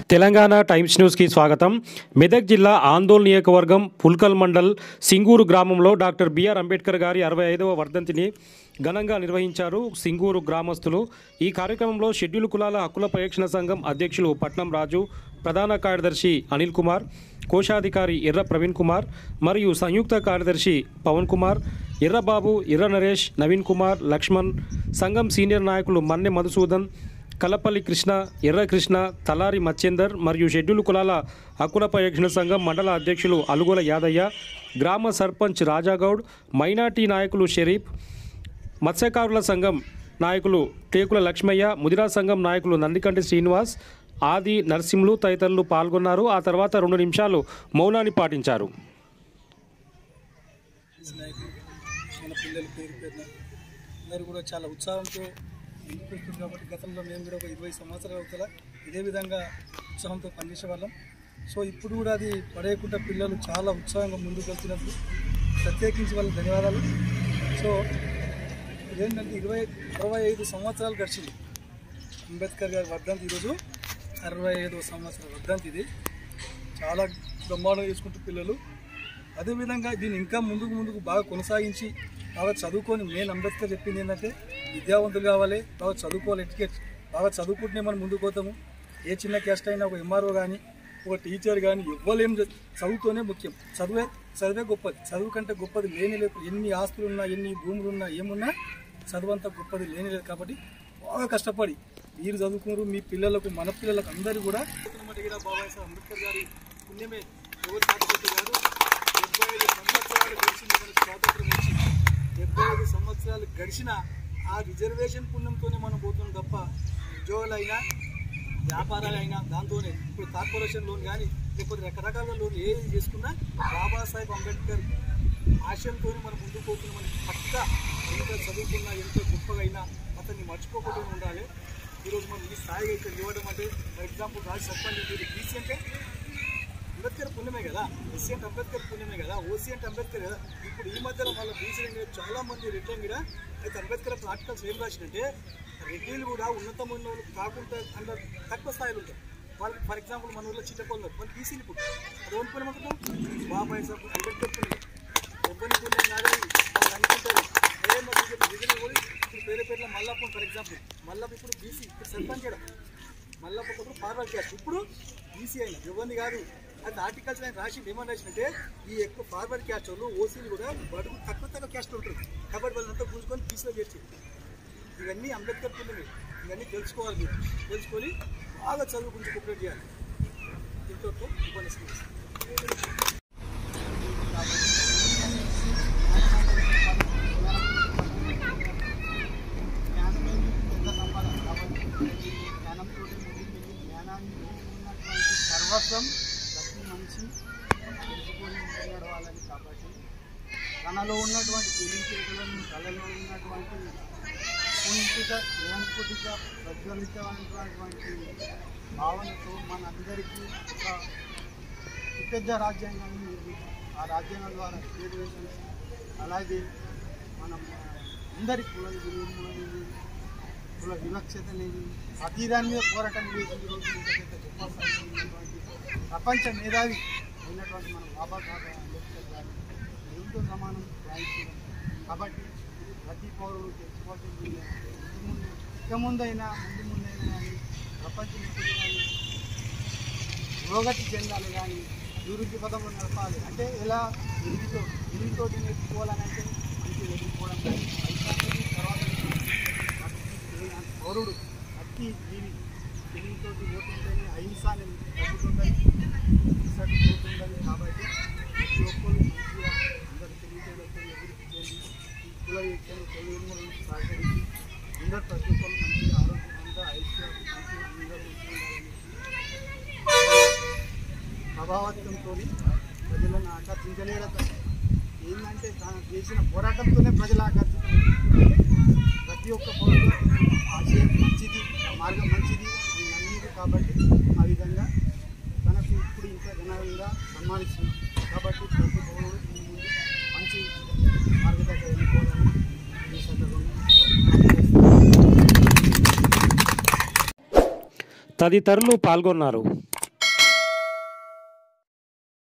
Telangana times న్యూస్కి స్వాగతం మెదక్ జిల్లా ఆందోళన నియోజకవర్గం పుల్కల్ మండల్ సింగూరు గ్రామంలో డాక్టర్ బిఆర్ అంబేద్కర్ గారి అరవై ఐదవ వర్ధంతిని ఘనంగా నిర్వహించారు సింగూరు గ్రామస్తులు ఈ కార్యక్రమంలో షెడ్యూల్ కులాల హక్కుల పరిరక్షణ సంఘం అధ్యక్షులు పట్నం రాజు ప్రధాన కార్యదర్శి అనిల్ కుమార్ కోశాధికారి ఎర్ర ప్రవీణ్ కుమార్ మరియు సంయుక్త కార్యదర్శి పవన్ కుమార్ ఎర్రబాబు ఎర్ర నరేష్ నవీన్ కుమార్ లక్ష్మణ్ సంఘం సీనియర్ నాయకులు మన్నె మధుసూదన్ కలపల్లి కృష్ణ ఎర్ర కృష్ణ తలారి మచ్చేందర్ మరియు షెడ్యూల్ కులాల హక్కుల పరిరక్షణ సంఘం మండల అధ్యక్షులు అలుగోల యాదయ్య గ్రామ సర్పంచ్ రాజాగౌడ్ మైనార్టీ నాయకులు షరీఫ్ మత్స్యకారుల సంఘం నాయకులు టేకుల లక్ష్మయ్య ముదిరా సంఘం నాయకులు నందికంటి శ్రీనివాస్ ఆది నరసింహులు తదితరులు పాల్గొన్నారు ఆ తర్వాత రెండు నిమిషాలు మౌనాన్ని పాటించారు నాయకులు మన పిల్లలు పేరు పేరున అందరూ కూడా చాలా ఉత్సాహంతో ముందుకు వస్తుంది కాబట్టి గతంలో మేము కూడా ఒక ఇరవై సంవత్సరాల అవుతల ఇదే విధంగా ఉత్సాహంతో పనిచేసే వాళ్ళం సో ఇప్పుడు కూడా అది పడేయకుండా పిల్లలు చాలా ఉత్సాహంగా ముందుకు వెళ్తున్నప్పుడు ప్రత్యేకించి వాళ్ళకి ధన్యవాదాలు సో ఇదేంటంటే ఇరవై అరవై ఐదు సంవత్సరాలు గడిచింది అంబేద్కర్ గారి వర్ధంతి ఈరోజు అరవై ఐదో సంవత్సరాల వర్ధంతి ఇది చాలా బ్రహ్మాండంగా చేసుకుంటూ పిల్లలు అదేవిధంగా దీన్ని ఇంకా ముందుకు ముందుకు బాగా కొనసాగించి బాగా చదువుకొని మెయిన్ అంబేద్కర్ చెప్పింది ఏంటంటే విద్యావంతులు కావాలి బాగా చదువుకోవాలి ఎడ్యుకేట్ బాగా చదువుకుంటూనే మనం ముందుకు పోతాము ఏ చిన్న క్యాస్ట్ అయినా ఒక ఎంఆర్ఓ కానీ ఒక టీచర్ కానీ ఇవ్వలేం చదువుతోనే ముఖ్యం చదువే చదివే గొప్పది చదువు కంటే గొప్పది లేని లేదు ఎన్ని ఆస్తులు ఉన్నా ఎన్ని భూములు ఉన్నా ఏమున్నా చదువు అంత గొప్పది లేని లేదు కాబట్టి బాగా కష్టపడి మీరు చదువుకున్నారు మీ పిల్లలకు మన పిల్లలకు అందరూ కూడా బాబాసాహెబ్ అంబేద్కర్ గారి పుణ్యమే ఎవరు సాధించారు గారు డెబ్బై ఐదు సంవత్సరాలు గడిచింది మనకు స్వాతంత్రం వచ్చి డెబ్బై ఐదు సంవత్సరాలు గడిచిన ఆ రిజర్వేషన్ పుణ్యంతోనే మనం పోతున్నాం తప్ప ఉద్యోగాలైనా వ్యాపారాలైనా దాంతోనే ఇప్పుడు కార్పొరేషన్ లోన్ కానీ లేకపోతే రకరకాల లోన్ ఏది చేసుకున్నా బాబాసాహెబ్ అంబేద్కర్ ఆశయంతోనే మనం ముందుకు పోతున్నామని పక్క ఎంత చదువుకున్నా ఎంత గొప్పగా అయినా అతన్ని మర్చిపోకుండా ఉండాలి ఈరోజు మనం ఈ స్థాయిగా ఇక్కడ ఇవ్వడం అంటే ఫర్ ఎగ్జాంపుల్ రాజు సర్పంచ్ మీరు బీసీ అంటే అంబేద్కర్ పుణ్యమే కదా ఎస్సీ అంటే అంబేద్కర్ పుణ్యమే కదా ఓసీ అంటే అంబేద్కర్ కదా ఇప్పుడు ఈ మధ్యలో వాళ్ళ బీసీ చాలా మంది రిటర్న్ కూడా అయితే అంబేద్కర్ అప్పుడు ఆర్టికల్స్ ఏం రాసినంటే రెడ్డిలు కూడా ఉన్నతమైన వాళ్ళు కాకుండా అంత తక్కువ స్థాయిలో ఉంటారు వాళ్ళు ఫర్ ఎగ్జాంపుల్ మన ఊళ్ళో చిట్టపల్లి వాళ్ళు బీసీలు ఇప్పుడు అది ఓన్ పుణ్యం అనుకుంటాం బాబాయ్ సాబ్ అంబేద్కర్ పుణ్యం ఎవరిని పుణ్యం కాదు వాళ్ళు అనుకుంటారు అదే మరి రిజర్వ్ కూడా ఇప్పుడు పేరు పేర్ల మల్లప్ప ఫర్ ఎగ్జాంపుల్ మల్లప్ప ఇప్పుడు బీసీ ఇప్పుడు సర్పంచ్ చేయడం మల్లప్ప ఒకప్పుడు ఫార్వర్డ్ క్యాస్ట్ ఇప్పుడు బీసీ అయినా ఎవరిని కాదు అది ఆర్టికల్స్ ఆయన రాసి ఏమని రాసిందంటే ఈ ఎక్కువ ఫార్వర్డ్ క్యాస్ట్ వాళ్ళు ఓసీలు కూడా బడుగు తక్కువ తక్కువ క్యాస్ట్ ఉంటారు కాబట్టి వాళ్ళంతా పూసుకొని బీసీలో చేర్చి ఇవన్నీ అంబేద్కర్ పుణ్యమే ఇవన్నీ తెలుసుకోవాలి మీరు తెలుసుకొని బాగా చదువు గురించి కోఆపరేట్ చేయాలి దీంతో ఉపన్యాసం సర్వస్వం ప్రతి మనిషి తెలుసుకొని నడవాలని కాబట్టి తనలో ఉన్నటువంటి తెలివితేటలను కళలో ఉన్నటువంటి కుంటిక నిరంకుటిక ప్రజ్వలితమైనటువంటి భావనతో మనందరికీ ఒక పెద్ద రాజ్యాంగాన్ని నిర్మించాం ఆ రాజ్యాంగం ద్వారా రిజర్వేషన్స్ అలాగే మనం అందరి కుల విలువలు కుల వివక్షత అనేది ప్రతి దాని మీద పోరాటం చేసి ఈరోజు ఇంత పెద్ద గొప్ప స్థాయిలో ఉన్నటువంటి ప్రపంచ మేధావి అయినటువంటి మన బాబా సాహెబ్ అంబేద్కర్ గారు ఎంతో సమానం రాయించారు కాబట్టి ప్రతి పౌరుడు తెలుసుకోవాల్సింది ముందు ముందు ఇక ముందైనా ముందు ముందైనా కానీ ప్రపంచం ఎప్పుడు కానీ పురోగతి చెందాలి కానీ అభివృద్ధి పదంలో నడపాలి అంటే ఎలా ఎదిగితో ఎదిగితోటి నేర్చుకోవాలని అంటే మంచి ఎదుర్కోవడం కానీ పైసానికి తర్వాత ప్రతి పౌరుడు ప్రతి జీవి తెలివితోటి పోతుందని అహింస అనేది తగ్గుతుందని హింసకు పోతుందని కాబట్టి ప్రతి ఒక్కరు మంచిగా అందరు తెలివితేటలతో అభివృద్ధి చెంది ఈ కుల వ్యక్తులు తెలివిని సహకరించి అందరు ప్రతి ఒక్కరు మంచిగా ఆరోగ్యంగా ఐశ్వర్యం మంచిగా అందరూ ఉండాలని ప్రభావితంతో ప్రజలను ఆకర్షించలేడత ఏంటంటే తాను చేసిన పోరాటంతోనే ప్రజలు ఆకర్షితులు ప్రతి ఒక్క పౌరుడు ఆశయం మంచిది మార్గం మంచిది అని నమ్మింది కాబట్టి ఆ విధంగా తనకు ఇప్పుడు ఇంకా ఘనంగా సన్మానిస్తుంది కాబట్టి ప్రతి పౌరుడు ఈ ముందు మంచి మార్గదర్శనం ఎన్నుకోవాలని ఈ సందర్భంగా తదితరులు పాల్గొన్నారు